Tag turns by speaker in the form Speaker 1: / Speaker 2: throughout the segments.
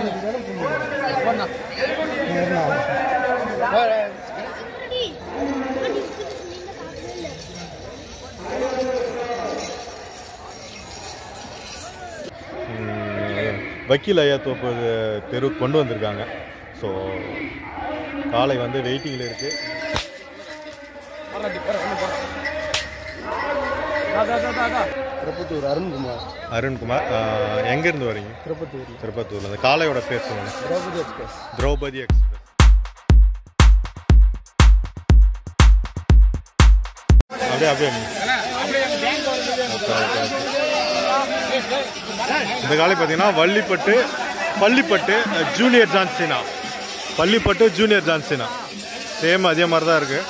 Speaker 1: ம், வக்கீல் ஐயா தோப்பு தெருவுக்கு கொண்டு வந்திருக்காங்க ஸோ காலை வந்து வெயிட்டிங்கில் இருக்குது
Speaker 2: திருப்பத்தூர் அருண்குமார்
Speaker 1: அருண்குமார் ஆஹ், எங்கேருந்து வரீங்க
Speaker 2: திருப்பத்தூர்
Speaker 1: திருப்பத்தூர்ல இந்த காலையோட பேர் சொல்லுங்க
Speaker 2: திரௌபதி எக்ஸ்பிரஸ்
Speaker 1: திரௌபதி எக்ஸ்பிரஸ் அப்படியே அப்படியே ஓகே, ஓகே, ஓகே. இந்த காலை பார்த்தீங்கன்னா வள்ளிப்பட்டு பள்ளிப்பட்டு அஹ், junior John Cena Pallippattu junior John Cena same அதே மாதிரி தான் இருக்கு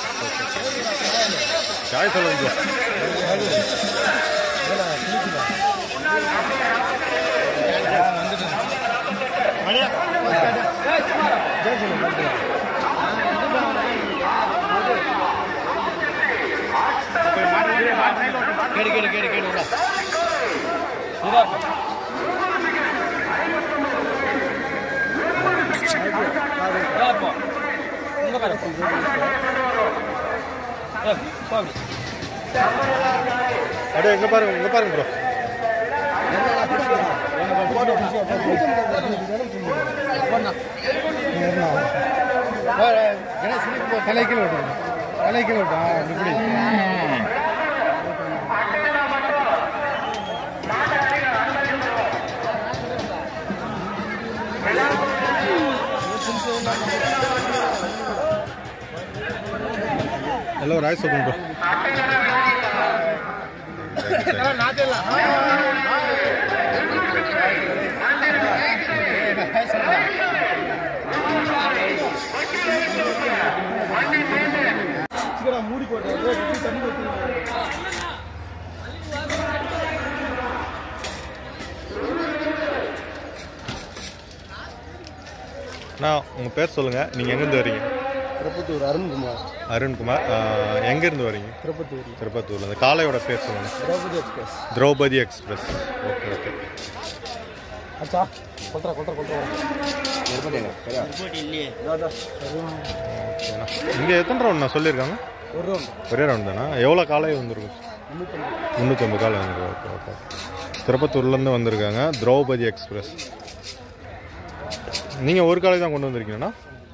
Speaker 1: சாய் சொல்லுங்க bro.
Speaker 2: கேடு கேடு கேடு கேடு விடா
Speaker 1: அப்படியே எங்க பாருங்க இங்க பாருங்க ப்ரோ
Speaker 2: தலைக்கில் விட்டோம் தலைக்கில் விட்டோம் இப்படி
Speaker 1: ஹலோ ராய் சொல்லுங்க ப்ரோ
Speaker 2: மூடி போட்டு தண்ணி
Speaker 1: நான் உங்க பேர் சொல்லுங்க நீங்க எங்கேருந்து வரீங்க
Speaker 2: திருப்பத்தூர் அருண்குமார்
Speaker 1: அருண்குமார் ஆஹ், எங்கேருந்து வரீங்க
Speaker 2: திருப்பத்தூர்
Speaker 1: திருப்பத்தூர்ல இந்த காலையோட பேர் சொல்லுங்க
Speaker 2: Draupadi express
Speaker 1: Draupadi express okay okay
Speaker 2: அச்சா கொல்றா கொல்றா கொல்றா
Speaker 1: ஓகேண்ணா இங்கே எத்தனை ரவுண்ட் நான் சொல்லியிருக்காங்க
Speaker 2: ஒரு ரூம்
Speaker 1: ஒரே ரவுண்ட் தானா எவ்வளோ காலை வந்திருக்கும்
Speaker 2: முன்னூத்தம்பது
Speaker 1: முந்நூற்றம்பது காலை வந்திருக்கு ஓகே ஓகே திருப்பத்தூர்லேருந்து வந்திருக்காங்க திரௌபதி எக்ஸ்பிரஸ் நீங்கள் ஒரு காலை தான் கொண்டு வந்திருக்கீங்கண்ணா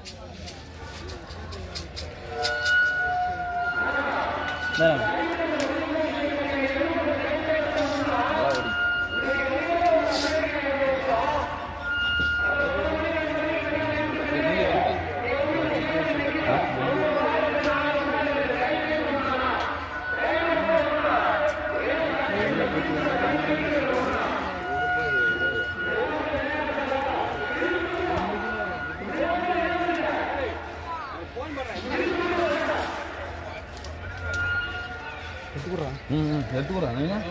Speaker 2: ம் எடுத்துக்கிறேன் நீங்கள்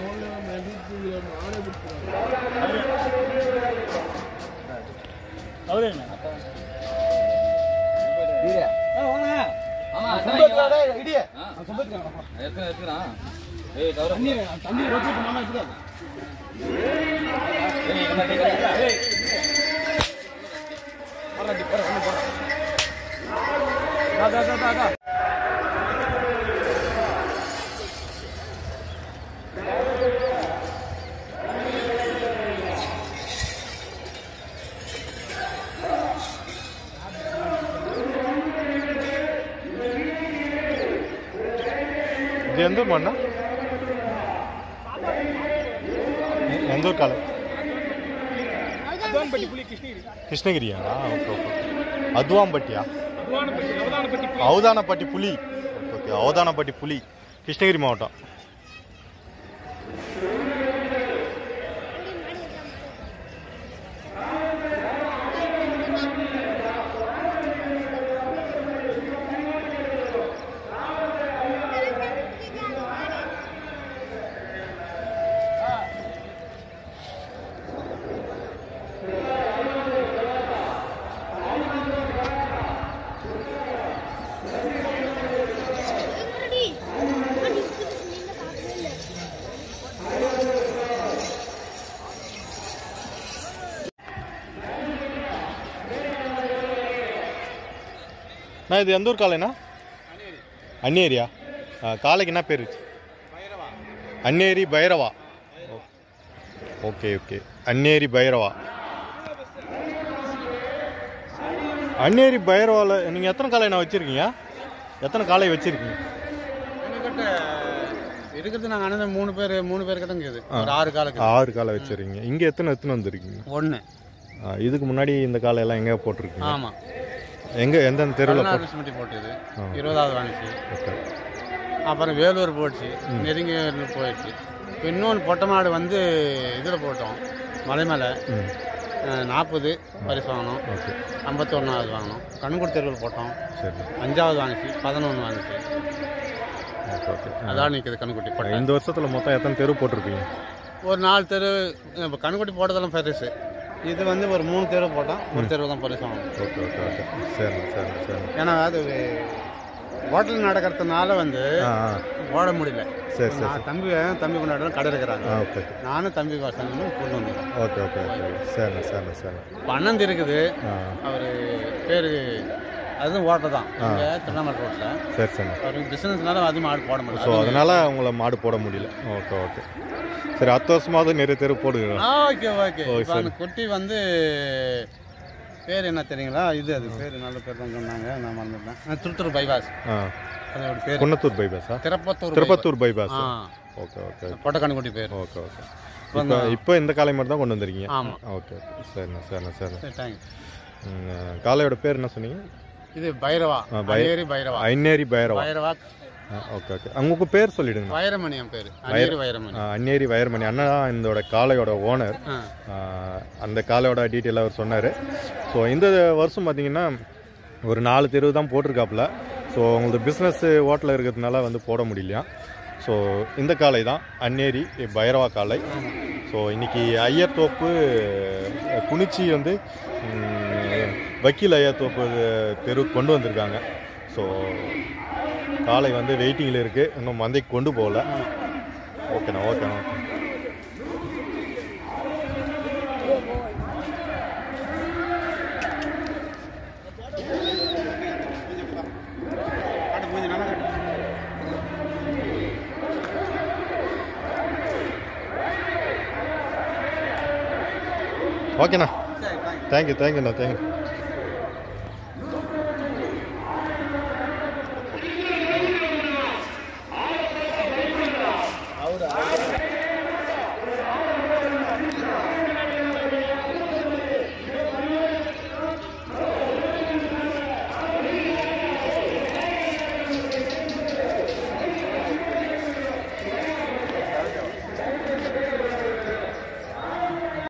Speaker 1: இது எந்த ஊர் மண்ணா எந்த ஊர் காலை கிருஷ்ணகிரியா ஓகே ஓகே அத்வாம்பட்டியா அவதானப்பட்டி புலி ஓகே ஓகே அவதானப்பட்டி புலி கிருஷ்ணகிரி மாவட்டம் நான் இது எந்த ஊர் காலைண்ணா அன்னேரியா ஆ, காளைக்கு என்ன பேர் அன்னேரி பைரவா ஓகே ஓகே அன்னேரி பைரவா அன்னேரி பைரவாவில் நீங்கள் எத்தனை காளை நான் வச்சுருக்கீங்க எத்தனை காளை வச்சுருக்கீங்க
Speaker 2: எங்ககிட்ட இருக்கிறது நாங்கள் அண்ணன் மூணு பேர் மூணு பேர் கிட்ட இருக்குது ஒரு ஆறு காலுக்கு
Speaker 1: ஆறு காளை வச்சுருக்கீங்க இங்கே எத்தனை எத்தனை வந்திருக்கீங்க
Speaker 2: ஒன்று
Speaker 1: ஆ, இதுக்கு முன்னாடி இந்த காலையெல்லாம் எங்கே போட்டிருக்கீங்க
Speaker 2: ஆமாம்
Speaker 1: எங்கே எந்தெந்த தெருவில்
Speaker 2: பதினாறு சிமெண்டி போட்டுது இருபதாவது வாங்கிச்சு
Speaker 1: ஓகே
Speaker 2: அப்புறம் வேலூர் போச்சு நெருங்கி போயிடுச்சு இப்போ இன்னொன்று பொட்டை மாடு வந்து இதில் போட்டோம் மலை மேலே
Speaker 1: ம்
Speaker 2: நாற்பது பரிசு வாங்கினோம்
Speaker 1: ஓகே
Speaker 2: ஐம்பத்தொன்னாவது வாங்கினோம் கண்குடி தெருவில் போட்டோம்
Speaker 1: சரி
Speaker 2: அஞ்சாவது வாங்கிச்சு பதினொன்று வாங்கிச்சு
Speaker 1: ஓகே ஓகே
Speaker 2: அதான் நிற்குது கண்குட்டி போட்டேன்
Speaker 1: இந்த வருஷத்தில் மொத்தம் எத்தனை தெரு போட்டிருப்பீங்க
Speaker 2: ஒரு நாலு தெரு இப்போ கண்குட்டி போட்டதெல்லாம் பெருசு இது வந்து ஒரு மூணு தெரு போட்டோம் ஒரு தெரு தான் பரிசு வாங்கணும்
Speaker 1: ஓகே ஓகே ஓகே சரி சரி சரி
Speaker 2: ஏன்னா அது ஹோட்டல் நடக்கிறதுனால வந்து
Speaker 1: ஆ ஆ
Speaker 2: ஓட முடியல
Speaker 1: சரி சரி
Speaker 2: நான் தம்பி தம்பி கொண்டாடுறோம் கடை இருக்கிறாங்க
Speaker 1: ஆ ஓகே
Speaker 2: நானும் தம்பி வாசனும் கொண்டு வந்துடுறோம்
Speaker 1: ஓகே ஓகே ஓகே சரிண்ணா சரிண்ணா சரிண்ணா
Speaker 2: இப்போ அண்ணன் இருக்குது
Speaker 1: ஆ
Speaker 2: அவர் பேர் அதுவும் ஓட்டை தான் இங்கே திருவண்ணாமலை ரோட்டில்
Speaker 1: சரி சரிண்ணா
Speaker 2: அவருக்கு பிஸ்னஸ்னால அதிகமாக ஆடு போட
Speaker 1: ஸோ
Speaker 2: முடியல
Speaker 1: அதனால் உங்களை மாடு போட முடியல ஓகே ஓகே சரி அடுத்த வருஷமாவது நிறைய தெரு போடுங்க
Speaker 2: ஆ ஓகே ஓகே இப்போ அந்த குட்டி வந்து பேர் என்ன தெரியுங்களா இது அது பேர் நல்ல பேர் தான் சொன்னாங்க நான் மறந்துட்டேன் ஆ, திருத்தூர் பைபாஸ்
Speaker 1: ஆ
Speaker 2: அதோட பேர்
Speaker 1: குன்னத்தூர் பைபாஸா
Speaker 2: திருப்பத்தூர்
Speaker 1: திருப்பத்தூர் பைபாஸ்
Speaker 2: ஆ
Speaker 1: ஓகே ஓகே
Speaker 2: கொட்டக்கணுக்குட்டி பேர்
Speaker 1: ஓகே ஓகே இப்போ இப்போ இந்த காலை மட்டும் தான் கொண்டு வந்திருக்கீங்க
Speaker 2: ஆமாம்
Speaker 1: ஓகே ஓகே சரிண்ணா சரிண்ணா சரிண்ணா
Speaker 2: சரி தேங்க்ஸ்
Speaker 1: ம், காளையோட பேர் என்ன சொன்னீங்க
Speaker 2: இது பைரவா அயேரி பைரவா
Speaker 1: ஐநேரி பைரவா
Speaker 2: பைரவா
Speaker 1: ஓகே ஓகே உங்களுக்கு பேர் சொல்லிடுங்க
Speaker 2: வைரமணி என் பேர் அயேரி வைரமணி
Speaker 1: ஆ, அன்னேரி வயர்மணி அண்ணா தான் இதோட காளையோட ஓனர்
Speaker 2: ஆ
Speaker 1: அந்த காளையோட டீட்டெயில் அவர் சொன்னார் ஸோ இந்த வருஷம் பார்த்தீங்கன்னா ஒரு நாலு தெருவு தான் போட்டிருக்காப்புல ஸோ உங்களுக்கு பிஸ்னஸ் ஓட்டில் இருக்கிறதுனால வந்து போட முடியலையா ஸோ இந்த காளை தான் அன்னேரி பைரவா காளை ஸோ இன்னைக்கு ஐயத்தோப்பு அஹ், குனிச்சி வந்து ம், வக்கீல் ஐயத்தோப்பு தெரு கொண்டு வந்திருக்காங்க ஸோ காளை வந்து வெயிட்டிங்கில் இருக்குது இன்னும் மந்தைக்கு கொண்டு போகல ஓகேண்ணா ஓகேண்ணா ஓகே
Speaker 2: ஆட்டு கொஞ்சம் நல்லா கட்டு.
Speaker 1: ஓகேண்ணா
Speaker 2: சரி தேங்க்ஸ்
Speaker 1: தேங்க்யூ தேங்க்யூண்ணா தேங்க்யூ